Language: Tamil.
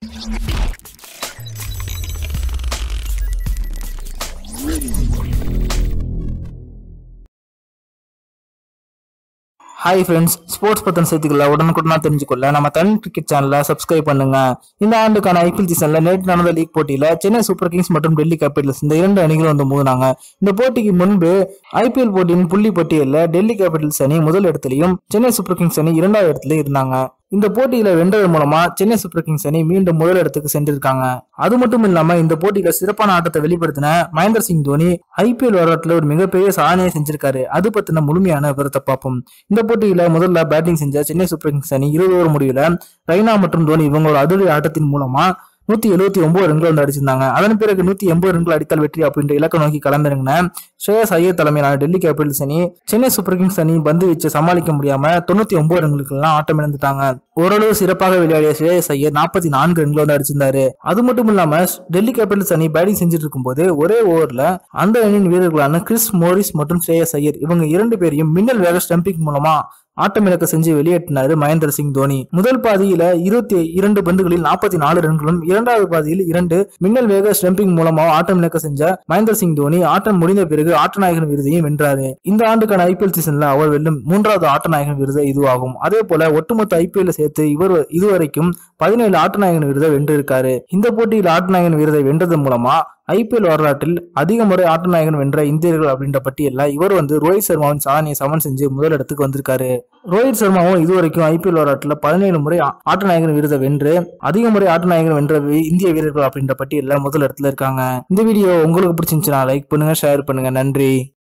ஹாய் ஃப்ரெண்ட்ஸ் ஸ்போர்ட்ஸ் பத்தின செய்திகளை உடனுக்குடனா தெரிஞ்சுக்கொள்ள நம்ம தனி கிரிக்கெட் சேனலை சப்ஸ்கிரைப் பண்ணுங்க இந்த ஆண்டுக்கான ஐபிஎல் சீசன்ல நேற்று நடந்த லீக் போட்டியில சென்னை சூப்பர் கிங்ஸ் மற்றும் டெல்லி கேபிட்டல்ஸ் இந்த இரண்டு அணிகளும் வந்து மோதினாங்க இந்த போட்டிக்கு முன்பு ஐபிஎல் போட்டியின் புள்ளி பட்டியலில் டெல்லி கேபிட்டல்ஸ் அணி முதல் இடத்துலையும் சென்னை சூப்பர் கிங்ஸ் அணி இரண்டாவது இடத்துல இருந்தாங்க இந்த போட்டியில வென்றது மூலமா சென்னை சூப்பர் கிங்ஸ் அணி மீண்டும் முதல் இடத்துக்கு சென்றிருக்காங்க அது மட்டும் இல்லாம இந்த போட்டியில சிறப்பான ஆட்டத்தை வெளிப்படுத்தின மகேந்திர சிங் தோனி ஐபிஎல் வரலாற்றுல ஒரு மிகப்பெரிய சாதனையை செஞ்சிருக்காரு அது பத்தின முழுமையான விவரத்தை பார்ப்போம் இந்த போட்டியில முதல்ல பேட்டிங் செஞ்ச சென்னை சூப்பர் கிங்ஸ் அணி இருபது ஓவர் முடிவுல ரெய்னா மற்றும் தோனி இவங்களோட அதிரடி ஆட்டத்தின் மூலமா நூத்தி எழுபத்தி ஒன்பது ரன்கள் வந்து அடிச்சிருந்தாங்க அதன் பிறகு நூத்தி எண்பது ரன்கள் அடித்தால் வெற்றி அப்படின்ற இலக்கை நோக்கி களமிறங்கின ஸ்ரேயஸ் ஐயர் தலைமையிலான டெல்லி கேபிட்டல்ஸ் அணி சென்னை சூப்பர் கிங்ஸ் அணி பந்து வச்சு சமாளிக்க முடியாம தொண்ணூத்தி ஒன்பது ரன்களுக்கு எல்லாம் ஆட்டம் இழந்துட்டாங்க ஓரளவு சிறப்பாக விளையாடிய ஸ்ரேயஸ் ஐயர் நாற்பத்தி நான்கு ரன்கள் வந்து அடிச்சிருந்தாரு அது மட்டும் இல்லாம டெல்லி கேபிட்டல்ஸ் அணி பேட்டிங் செஞ்சுட்டு இருக்கும்போது ஒரே ஓவர்ல அந்த அணியின் வீரர்களான கிறிஸ் மோரிஸ் மற்றும் ஸ்ரேயஸ் ஐயர் இவங்க இரண்டு பேரையும் மின்னல் வேக ஸ்டம்பிங் மூலமா ஆட்டம் இழக்க செஞ்சு வெளியேற்றினாரு மகேந்திர சிங் தோனி முதல் பாதியில இருபத்தி இரண்டு பந்துகளில் நாற்பத்தி நாலு ரன்களும் இரண்டாவது பாதியில் இரண்டு மின்னல் வேக ஸ்டம்பிங் மூலமா ஆட்டம் இழக்க செஞ்ச மகேந்திர சிங் தோனி ஆட்டம் முடிந்த பிறகு ஆட்டநாயகன் விருதையும் வென்றாரு இந்த ஆண்டுக்கான ஐபிஎல் சீசன்ல அவர் வெல்லும் மூன்றாவது ஆட்டநாயகன் விருது இதுவாகும் அதே போல ஒட்டுமொத்த ஐபிஎல் சேர்த்து இவர் இதுவரைக்கும் பதினேழு ஆட்டநாயகன் விருதை வென்றிருக்காரு இந்த போட்டியில் ஆட்டநாயகன் விருதை வென்றது மூலமா ஐபிஎல் வரலாற்றில் அதிக முறை ஆட்டநாயகன் வென்ற இந்தியர்கள் அப்படின்ற பட்டியல்ல இவர் வந்து ரோஹித் சர்மாவின் சாதனையை சமன் செஞ்சு முதல் இடத்துக்கு வந்திருக்காரு ரோஹித் சர்மாவும் இதுவரைக்கும் ஐபிஎல் வரலாற்றில் பதினேழு முறை ஆ- ஆட்டநாயகன் விருதை வென்று அதிக முறை ஆட்டநாயகன் வென்ற வி- இந்திய வீரர்கள் அப்படின்ற பட்டியல்ல முதல் இடத்துல இருக்காங்க இந்த வீடியோ உங்களுக்கு பிடிச்சிருந்துச்சுன்னா லைக் பண்ணுங்க ஷேர் பண்ணுங்க நன்றி